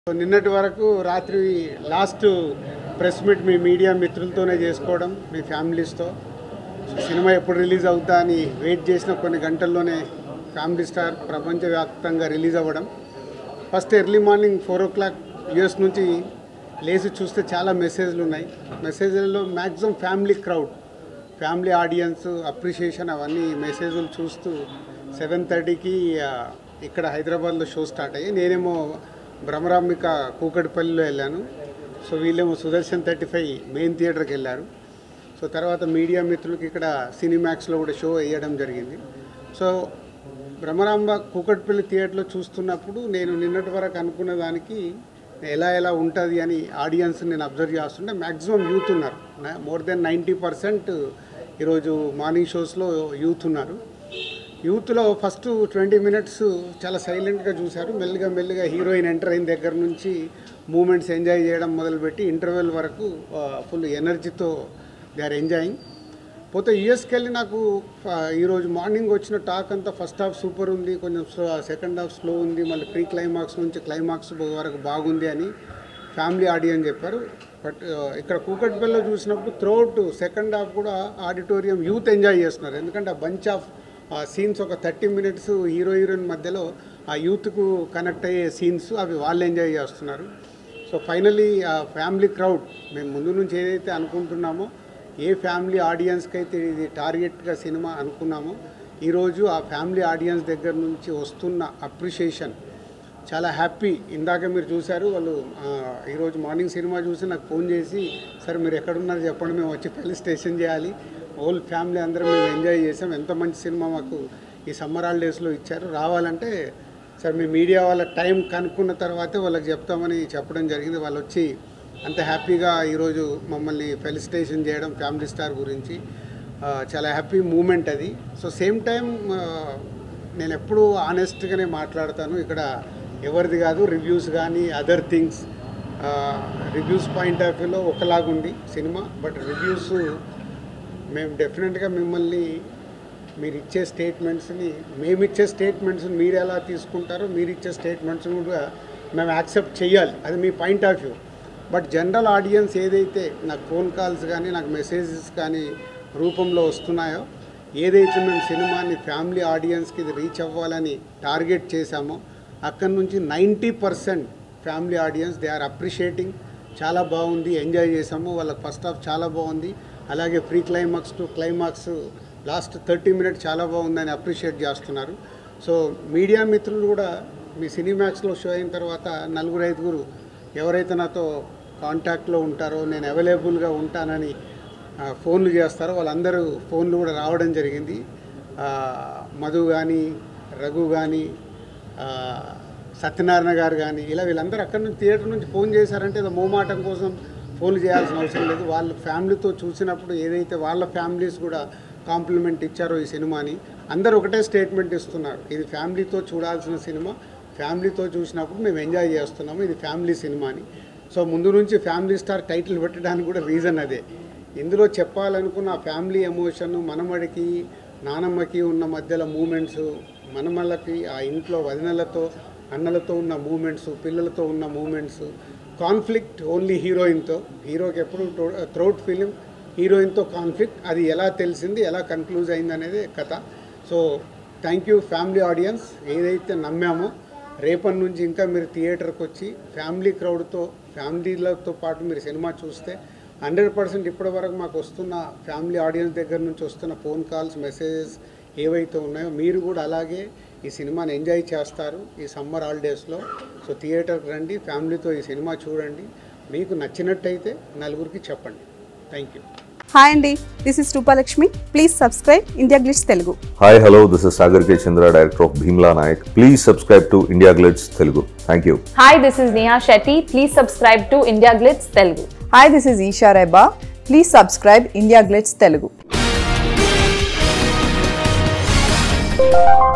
So నిన్నటి వరకు రాత్రి లాస్ట్ ప్రెస్ మీట్ మీ మీడియా మిత్రులతోనే చేసుకోవడం మీ ఫ్యామిలీస్తో సినిమా ఎప్పుడు రిలీజ్ అవుతా అని వెయిట్ చేసిన కొన్ని గంటల్లోనే ఫ్యామిలీ స్టార్ ప్రపంచవ్యాప్తంగా రిలీజ్ అవ్వడం first early morning four o'clock US నుంచి లేచి చూస్తే చాలా మెసేజ్లు ఉన్నాయి మెసేజ్లలో maximum family crowd family audience appreciation అవన్నీ మెసేజ్లు చూస్తూ సెవెన్ థర్టీకి ఇక్కడ హైదరాబాద్లో షో స్టార్ట్ అయ్యి నేనేమో భ్రమరాంబిక కూకటిపల్లిలో వెళ్ళాను సో వీళ్ళేమో సుదర్శన్ థర్టీ ఫైవ్ మెయిన్ థియేటర్కి వెళ్ళారు సో తర్వాత మీడియా మిత్రులకి ఇక్కడ సినిమాక్స్లో కూడా షో వేయడం జరిగింది సో భ్రమరాంబ కూకట్పల్లి థియేటర్లో చూస్తున్నప్పుడు నేను నిన్నటి వరకు అనుకున్న దానికి ఎలా ఎలా ఉంటుంది అని ఆడియన్స్ నేను అబ్జర్వ్ చేస్తుంటే మ్యాక్సిమం యూత్ ఉన్నారు మోర్ దెన్ నైంటీ పర్సెంట్ ఈరోజు మార్నింగ్ షోస్లో యూత్ ఉన్నారు యూత్లో ఫస్ట్ ట్వంటీ మినిట్స్ చాలా సైలెంట్గా చూశారు మెల్లిగా మెల్లిగా హీరోయిన్ ఎంటర్ అయిన దగ్గర నుంచి మూమెంట్స్ ఎంజాయ్ చేయడం మొదలుపెట్టి ఇంటర్వెల్ వరకు ఫుల్ ఎనర్జీతో దే ఆర్ ఎంజాయింగ్ పోతే యూఎస్కి వెళ్ళి నాకు ఆ, ఈరోజు మార్నింగ్ వచ్చిన టాక్ అంతా ఫస్ట్ హాఫ్ సూపర్ ఉంది కొంచెం సెకండ్ హాఫ్ స్లో ఉంది మళ్ళీ ప్రీ క్లైమాక్స్ నుంచి క్లైమాక్స్ వరకు బాగుంది అని ఫ్యామిలీ ఆడియన్స్ చెప్పారు బట్ ఆ, ఇక్కడ కూకట్పల్లిలో చూసినప్పుడు త్రోట్ సెకండ్ హాఫ్ కూడా ఆడిటోరియం యూత్ ఎంజాయ్ చేస్తున్నారు ఎందుకంటే ఆ బంచ్ ఆఫ్ సీన్స్ ఒక థర్టీ మినిట్స్ హీరో హీరోయిన్ మధ్యలో ఆ యూత్కు కనెక్ట్ అయ్యే సీన్స్ అవి వాళ్ళు ఎంజాయ్ చేస్తున్నారు సో ఫైనలీ ఆ ఫ్యామిలీ క్రౌడ్ మేము ముందు నుంచి ఏదైతే అనుకుంటున్నామో ఏ ఫ్యామిలీ ఆడియన్స్కి అయితే ఇది టార్గెట్గా సినిమా అనుకున్నామో ఈరోజు ఆ ఫ్యామిలీ ఆడియన్స్ దగ్గర నుంచి వస్తున్న అప్రిషియేషన్ చాలా హ్యాపీ ఇందాక మీరు చూశారు వాళ్ళు ఆ, ఈరోజు మార్నింగ్ సినిమా చూసి నాకు ఫోన్ చేసి సార్ మీరు ఎక్కడున్నారు చెప్పండి మేము వచ్చి పెళ్లి స్టేషన్ చేయాలి హోల్ ఫ్యామిలీ అందరం మేము ఎంజాయ్ చేసాం ఎంత మంచి సినిమా మాకు ఈ సమ్మర్ హాలిడేస్లో ఇచ్చారు రావాలంటే సార్ మీ మీడియా వాళ్ళ టైం కనుక్కున్న తర్వాతే వాళ్ళకి చెప్తామని చెప్పడం జరిగింది వాళ్ళు వచ్చి అంత హ్యాపీగా ఈరోజు మమ్మల్ని ఫెలిసిటేషన్ చేయడం ఫ్యామిలీ స్టార్ గురించి ఆ, చాలా హ్యాపీ మూమెంట్ అది సో సేమ్ టైం నేను ఎప్పుడూ ఆనెస్ట్గానే మాట్లాడతాను ఇక్కడ ఎవరిది కాదు రివ్యూస్ కానీ other things reviews point of వ్యూలో ఒకలాగుంది సినిమా బట్ రివ్యూస్ మేము డెఫినెట్గా మిమ్మల్ని మీరు ఇచ్చే స్టేట్మెంట్స్ని మేము ఇచ్చే స్టేట్మెంట్స్ మీరు ఎలా తీసుకుంటారో మీరు ఇచ్చే స్టేట్మెంట్స్ కూడా మేము యాక్సెప్ట్ చేయాలి అది మీ point of view but general audience ఏదైతే నాకు ఫోన్ కాల్స్ కానీ నాకు మెసేజెస్ కానీ రూపంలో వస్తున్నాయో ఏదైతే మేము సినిమాని ఫ్యామిలీ ఆడియన్స్కి ఇది రీచ్ అవ్వాలని టార్గెట్ చేశామో అక్కడి నుంచి ninety percent family audience they are appreciating చాలా బాగుంది ఎంజాయ్ చేసాము వాళ్ళకి ఫస్ట్ హాఫ్ చాలా బాగుంది అలాగే pre climax to climax last thirty minutes చాలా బాగుందని అప్రిషియేట్ చేస్తున్నారు సో మీడియా మిత్రులు కూడా మీ సినిమాక్స్లో షో అయిన తర్వాత నలుగురు ఐదుగురు ఎవరైతే నాతో కాంటాక్ట్లో ఉంటారో నేను అవైలబుల్గా ఉంటానని ఆ, ఫోన్లు చేస్తారో వాళ్ళందరూ ఫోన్లు కూడా రావడం జరిగింది ఆ, మధు కానీ రఘు కానీ సత్యనారాయణ గారు కానీ ఇలా వీళ్ళందరూ అక్కడి నుంచి థియేటర్ నుంచి ఫోన్ చేశారంటే ఏదో మోమాటం కోసం ఫోన్లు చేయాల్సిన అవసరం లేదు వాళ్ళ ఫ్యామిలీతో చూసినప్పుడు ఏదైతే వాళ్ళ ఫ్యామిలీస్ కూడా కాంప్లిమెంట్ ఇచ్చారో ఈ సినిమాని అందరూ ఒకటే స్టేట్మెంట్ ఇస్తున్నారు ఇది ఫ్యామిలీతో చూడాల్సిన సినిమా ఫ్యామిలీతో చూసినప్పుడు మేము ఎంజాయ్ చేస్తున్నాము ఇది ఫ్యామిలీ సినిమా అని సో ముందు నుంచి ఫ్యామిలీ స్టార్ టైటిల్ పెట్టడానికి కూడా రీజన్ అదే ఇందులో చెప్పాలనుకున్న ఆ ఫ్యామిలీ ఎమోషన్ మనమడికి నానమ్మకి ఉన్న మధ్యలో మూమెంట్స్ మనమళ్ళకి ఆ ఇంట్లో వదినలతో అన్నలతో ఉన్న మూమెంట్స్ పిల్లలతో ఉన్న మూమెంట్స్ కాన్ఫ్లిక్ట్ ఓన్లీ హీరోయిన్తో హీరోకి ఎప్పుడు త్రౌట్ ఫిలిం హీరోయిన్తో కాన్ఫ్లిక్ట్ అది ఎలా తెలిసింది ఎలా కన్క్లూజ్ అయింది అనేది కథ so thank you family audience ఏదైతే నమ్మామో రేపటి నుంచి ఇంకా మీరు థియేటర్కి వచ్చి ఫ్యామిలీ క్రౌడ్తో ఫ్యామిలీలతో పాటు మీరు సినిమా చూస్తే హండ్రెడ్ పర్సెంట్ ఇప్పటి వరకు మాకు వస్తున్న ఫ్యామిలీ ఆడియన్స్ దగ్గర నుంచి వస్తున్న ఫోన్ కాల్స్ మెసేజెస్ ఏవైతే ఉన్నాయో మీరు కూడా అలాగే ఈ సినిమాని ఎంజాయ్ చేస్తారు ఈ సమ్మర్ హాలిడేస్లో సో థియేటర్కి రండి ఫ్యామిలీతో ఈ సినిమా చూడండి మీకు నచ్చినట్టయితే నలుగురికి చెప్పండి థ్యాంక్ యూ హాయ్ అండి this is Rupalakshmi please subscribe India Glitz Telugu hi hello this is Sagar K Chandra director of Bheemla Nayak please subscribe to India Glitz Telugu thank you Hi, this is Neha Shetty. Please subscribe to India Glitz Telugu. Hi this is Eesha Rebba please subscribe India Glitz Telugu